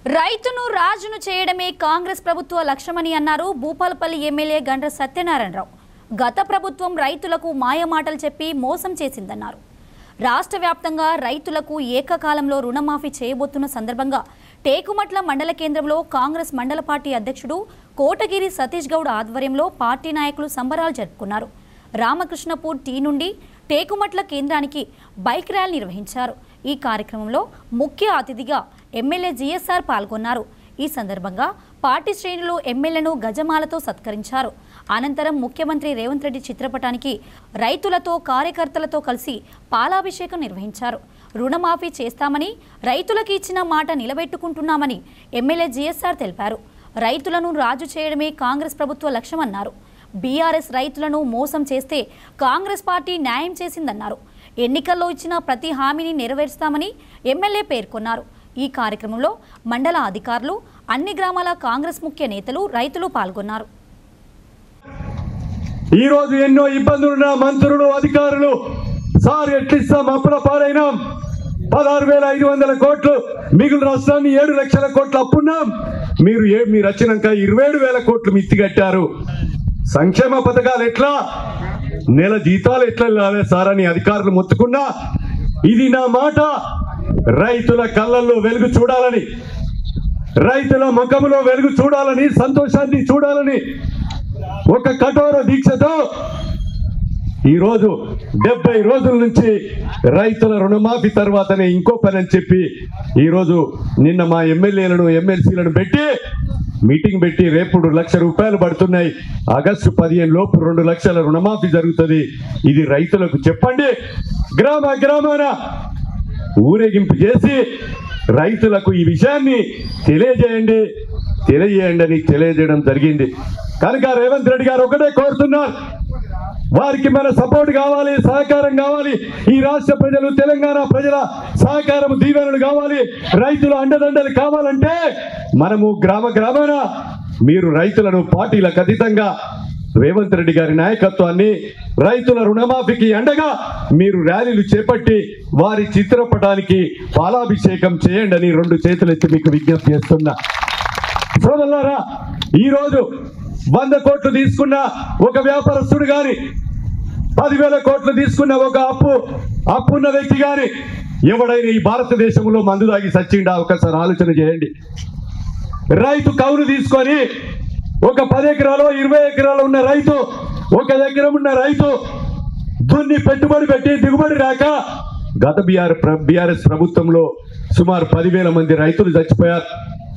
రైతును రాజును చేయడమే కాంగ్రెస్ ప్రభుత్వ లక్ష్యమని అన్నారు భూపాలపల్లి ఎమ్మెల్యే గండ్ర సత్యనారాయణరావు గత ప్రభుత్వం రైతులకు మాయమాటలు చెప్పి మోసం చేసిందన్నారు రాష్ట్ర వ్యాప్తంగా రైతులకు ఏకకాలంలో రుణమాఫీ చేయబోతున్న సందర్భంగా టేకుమట్ల మండల కేంద్రంలో కాంగ్రెస్ మండల పార్టీ అధ్యక్షుడు కోటగిరి సతీష్ గౌడ్ ఆధ్వర్యంలో పార్టీ నాయకులు సంబరాలు జరుపుకున్నారు రామకృష్ణపూర్ టీ నుండి టేకుమట్ల కేంద్రానికి బైక్ ర్యాలీ నిర్వహించారు ఈ కార్యక్రమంలో ముఖ్య అతిథిగా ఎమ్మెల్యే జిఎస్ఆర్ పాల్గొన్నారు ఈ సందర్భంగా పార్టీ శ్రేణులు ఎమ్మెల్యేను గజమాలతో సత్కరించారు అనంతరం ముఖ్యమంత్రి రేవంత్ రెడ్డి చిత్రపటానికి రైతులతో కార్యకర్తలతో కలిసి పాలాభిషేకం నిర్వహించారు రుణమాఫీ చేస్తామని రైతులకు ఇచ్చిన మాట నిలబెట్టుకుంటున్నామని ఎమ్మెల్యే జిఎస్ఆర్ తెలిపారు రైతులను రాజు చేయడమే కాంగ్రెస్ ప్రభుత్వ లక్ష్యమన్నారు బీఆర్ఎస్ రైతులను మోసం చేస్తే కాంగ్రెస్ పార్టీ న్యాయం చేసిందన్నారు ఎన్నికల్లో ఇచ్చిన ప్రతి హామీని నెరవేరుస్తామని ఎమ్మెల్యే పేర్కొన్నారు ఈ కార్యక్రమంలో మండల అధికారులు అన్ని గ్రామాల కాంగ్రెస్ ముఖ్య నేతలు రైతులు పాల్గొన్నారు ఈ రోజు ఎన్నో ఇబ్బందులున్న మంత్రులు అధికారులు సార్ ఎట్లిస్తాం అప్పుల పాలైనాం పదహారు వేల ఐదు వందల కోట్లు మిగులు రాష్ట్రాన్ని ఏడు లక్షల కోట్లు అప్పున్నాం మీరు ఏ మీరు వచ్చినాక ఇరవై ఏడు వేల కోట్లు మిత్తి కట్టారు సంక్షేమ పథకాలు ఎట్లా నెల జీతాలు ఎట్లా ఇవ్వాలి సార్ అని అధికారులు మొత్తుకున్నా ఇది నా మాట రైతుల కళ్ళల్లో వెలుగు చూడాలని రైతుల ముఖములో వెలుగు చూడాలని సంతోషాన్ని చూడాలని ఒక కఠోర దీక్షతో ఈ రోజు డెబ్బై రోజుల నుంచి రైతుల రుణమాఫీ తర్వాతనే ఇంకో పని అని చెప్పి ఈ రోజు నిన్న మా ఎమ్మెల్యేలను ఎమ్మెల్సీలను పెట్టి మీటింగ్ పెట్టి రేపు లక్ష రూపాయలు పడుతున్నాయి ఆగస్టు పదిహేను లోపు రెండు లక్షల రుణమాఫీ జరుగుతుంది ఇది రైతులకు చెప్పండి గ్రామ గ్రామాన ఊరేగింపు చేసి రైతులకు ఈ విషయాన్ని తెలియజేయండి తెలియజేయండి అని తెలియజేయడం జరిగింది కనుక రేవంత్ రెడ్డి గారు ఒకటే కోరుతున్నారు వారికి మన సపోర్ట్ కావాలి సహకారం కావాలి ఈ రాష్ట్ర ప్రజలు తెలంగాణ ప్రజల సహకారం దీవెనలు కావాలి రైతుల అండదండలు కావాలంటే మనము గ్రామ గ్రామాన మీరు రైతులను పార్టీలకు అతీతంగా రేవంత్ రెడ్డి గారి నాయకత్వాన్ని రైతుల రుణమాఫీకి అండగా మీరు ర్యాలీలు చేపట్టి వారి చిత్రపటానికి పాలాభిషేకం చేయండి అని రెండు చేతులెత్తి మీకు విజ్ఞప్తి చేస్తున్నా సోదరులారా ఈ రోజు వంద కోట్లు తీసుకున్న ఒక వ్యాపారస్తుడు గాని పదివేల కోట్లు తీసుకున్న ఒక అప్పు అప్పున్న వ్యక్తి గాని ఎవడైనా ఈ భారతదేశంలో మందు తాగి సచ్చిండా ఒకసారి ఆలోచన చేయండి రైతు కౌలు తీసుకొని ఒక పది ఎకరాలు ఇరవై ఎకరాలు ఉన్న రైతు ఒక ఎకరం ఉన్న రైతు దున్ని పెట్టుబడి పెట్టి దిగుబడి రాక గత బీఆర్ బీఆర్ఎస్ ప్రభుత్వంలో సుమారు పదివేల మంది రైతులు చచ్చిపోయారు